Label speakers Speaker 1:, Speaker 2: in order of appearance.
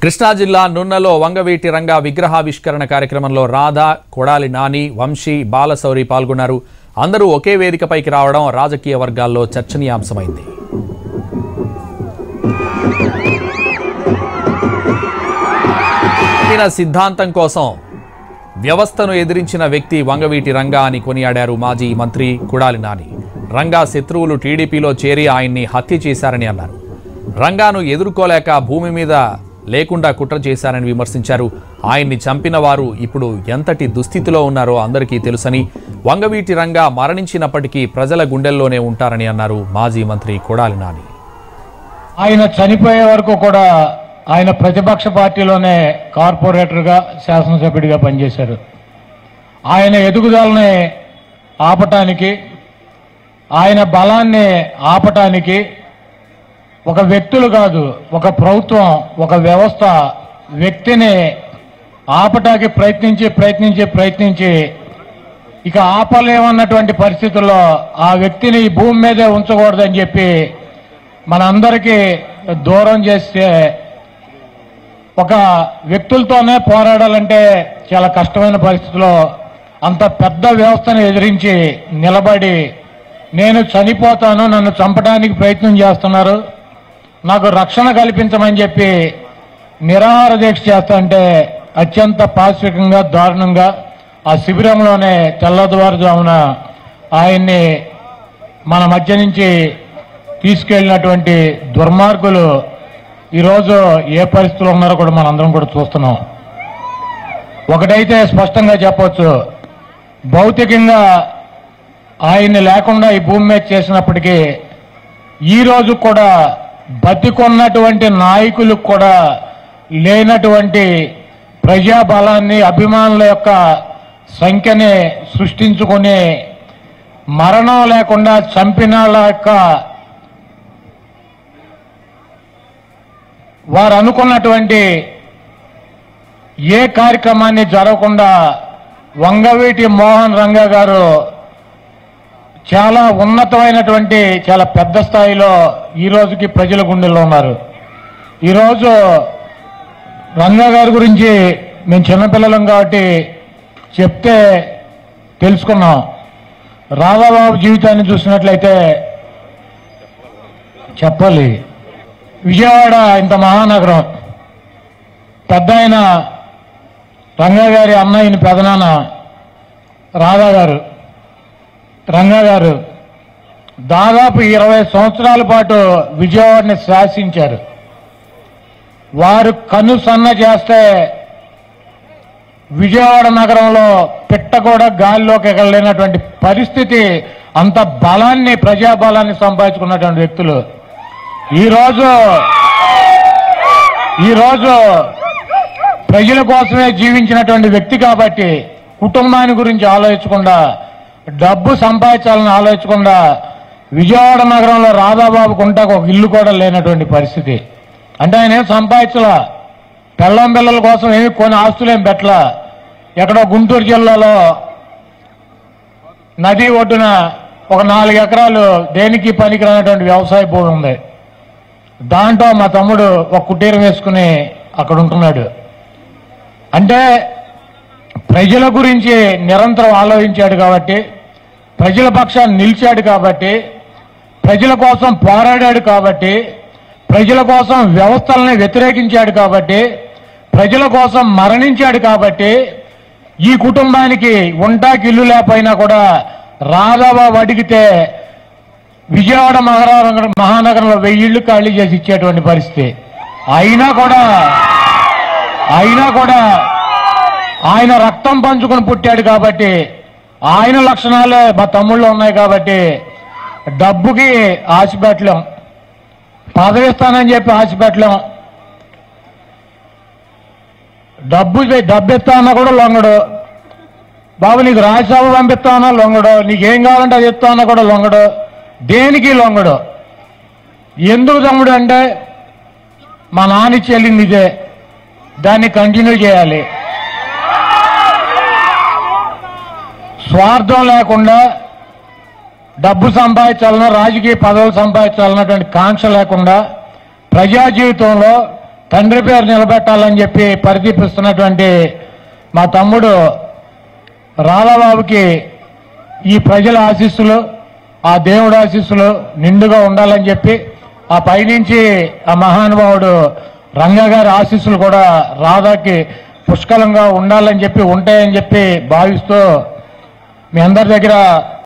Speaker 1: కృష్ణా జిల్లా నున్నలో వంగవీటి రంగా విగ్రహావిష్కరణ కార్యక్రమంలో రాధా కొడాలి నాని వంశీ బాలశౌరి పాల్గొన్నారు అందరూ ఒకే వేదికపైకి రావడం రాజకీయ వర్గాల్లో చర్చనీయాంశమైంది ఈయన సిద్ధాంతం కోసం వ్యవస్థను ఎదిరించిన వ్యక్తి వంగవీటి రంగా అని కొనియాడారు మాజీ మంత్రి కుడాలి నాని రంగా శత్రువులు టీడీపీలో చేరి ఆయన్ని హత్య చేశారని అన్నారు రంగాను ఎదుర్కోలేక భూమి మీద లేకుండా కుట్ర చేశారని విమర్శించారు ఆయన్ని చంపిన వారు ఇప్పుడు ఎంతటి దుస్థితిలో ఉన్నారో అందరికీ తెలుసని వంగవీటి రంగా మరణించినప్పటికీ ప్రజల గుండెల్లోనే ఉంటారని అన్నారు మాజీ మంత్రి కొడాలి నాని
Speaker 2: ఆయన చనిపోయే వరకు కూడా ఆయన ప్రతిపక్ష పార్టీలోనే కార్పొరేటర్గా శాసనసభ్యుడిగా పనిచేశారు ఆయన ఎదుగుదలని ఆపటానికి ఆయన బలాన్ని ఆపటానికి ఒక వ్యక్తులు కాదు ఒక ప్రభుత్వం ఒక వ్యవస్థ వ్యక్తిని ఆపటానికి ప్రయత్నించి ప్రయత్నించి ప్రయత్నించి ఇక ఆపలేమన్నటువంటి పరిస్థితుల్లో ఆ వ్యక్తిని ఈ భూమి మీదే ఉంచకూడదని చెప్పి మనందరికీ దూరం చేస్తే ఒక వ్యక్తులతోనే పోరాడాలంటే చాలా కష్టమైన పరిస్థితిలో అంత పెద్ద వ్యవస్థను ఎదిరించి నిలబడి నేను చనిపోతాను నన్ను చంపడానికి ప్రయత్నం చేస్తున్నారు నాకు రక్షణ కల్పించమని చెప్పి నిరాహార దీక్ష చేస్తుంటే అత్యంత పాశవికంగా దారుణంగా ఆ శిబిరంలోనే తెల్లవారుజామున ఆయన్ని మన మధ్య నుంచి తీసుకెళ్ళినటువంటి దుర్మార్గులు ఈరోజు ఏ పరిస్థితుల్లో ఉన్నారో కూడా మనందరం కూడా చూస్తున్నాం ఒకటైతే స్పష్టంగా చెప్పొచ్చు భౌతికంగా ఆయన్ని లేకుండా ఈ భూమి మీద చేసినప్పటికీ ఈ రోజు కూడా బతికొన్నటువంటి నాయకులకు కూడా లేనటువంటి ప్రజాబలాన్ని అభిమానుల యొక్క సంఖ్యని సృష్టించుకొని మరణం లేకుండా చంపిన వాళ్ళ యొక్క వారు అనుకున్నటువంటి ఏ కార్యక్రమాన్ని జరగకుండా వంగవీటి మోహన్ రంగా గారు చాలా ఉన్నతమైనటువంటి చాలా పెద్ద స్థాయిలో ఈ రోజుకి ప్రజల గుండెల్లో ఉన్నారు ఈరోజు రంగా గారి గురించి మేము చిన్నపిల్లలం కాబట్టి చెప్తే తెలుసుకున్నాం రాధాబాబు జీవితాన్ని చూసినట్లయితే చెప్పాలి విజయవాడ ఇంత మహానగరం పెద్ద ఆయన రంగా గారి అన్నయ్యని పెదనాన్న రాధా గారు రంగా గారు దాదాపు ఇరవై సంవత్సరాల పాటు విజయవాడని శాసించారు వారు కను సన్న చేస్తే విజయవాడ నగరంలో పిట్ట కూడా గాలిలోకి ఎగలేనటువంటి పరిస్థితి అంత బలాన్ని ప్రజాబలాన్ని సంపాదించుకున్నటువంటి వ్యక్తులు ఈరోజు ఈరోజు ప్రజల కోసమే జీవించినటువంటి వ్యక్తి కాబట్టి కుటుంబాన్ని గురించి ఆలోచించకుండా డబ్బు సంపాదించాలని ఆలోచించకుండా విజయవాడ నగరంలో రాధాబాబుకు ఉంటాకు ఒక ఇల్లు కూడా లేనటువంటి పరిస్థితి అంటే ఆయన ఏం సంపాదించలా పెళ్ళం పిల్లల కోసం ఏమి కొన్ని ఆస్తులు ఏం పెట్టలా ఎక్కడో గుంటూరు జిల్లాలో నది ఒడ్డున ఒక నాలుగు ఎకరాలు దేనికి పనికిరానటువంటి వ్యవసాయ భూమి ఉంది దాంట్లో మా తమ్ముడు ఒక కుటీరం వేసుకుని అక్కడ ఉంటున్నాడు అంటే ప్రజల గురించి నిరంతరం ఆలోచించాడు కాబట్టి ప్రజల పక్షాన్ని నిలిచాడు కాబట్టి ప్రజల కోసం పోరాడాడు కాబట్టి ప్రజల కోసం వ్యవస్థల్ని వ్యతిరేకించాడు కాబట్టి ప్రజల కోసం మరణించాడు కాబట్టి ఈ కుటుంబానికి ఉంటాకి ఇల్లు లేకపోయినా కూడా రాధాబాబు అడిగితే విజయవాడ మహానగరం మహానగరంలో వెయ్యి ఇళ్లు ఖాళీ చేసి ఇచ్చేటువంటి పరిస్థితి అయినా కూడా అయినా కూడా ఆయన రక్తం పంచుకొని పుట్టాడు కాబట్టి ఆయన లక్షణాలే మా తమ్ముళ్ళు ఉన్నాయి కాబట్టి డబ్బుకి ఆశ పెట్టలేం పదవి ఇస్తానని చెప్పి ఆశ పెట్టలేం డబ్బు డబ్బు ఇస్తా అన్నా కూడా లొంగడు బాబు నీకు రాజ్యసభ పంపిస్తా అన్నా లొంగడు నీకేం కావాలంటే అది ఇస్తా అన్నా కూడా లొంగడు దేనికి లొంగడు ఎందుకు తమ్ముడు అంటే మా నాన్న చెల్లింది ఇదే దాన్ని కంటిన్యూ చేయాలి స్వార్థం లేకుండా డబ్బు సంపాదించాలన్నా రాజకీయ పదవులు సంపాదించాలన్నటువంటి కాంక్ష లేకుండా ప్రజా జీవితంలో తండ్రి పేరు నిలబెట్టాలని చెప్పి పరిదీపిస్తున్నటువంటి మా తమ్ముడు రాధాబాబుకి ఈ ప్రజల ఆశీస్సులు ఆ దేవుడి ఆశీస్సులు నిండుగా ఉండాలని చెప్పి ఆ పైనుంచి ఆ మహానుభావుడు రంగా గారి ఆశీస్సులు కూడా రాధాకి పుష్కలంగా ఉండాలని చెప్పి ఉంటాయని చెప్పి భావిస్తూ మీ అందరి దగ్గర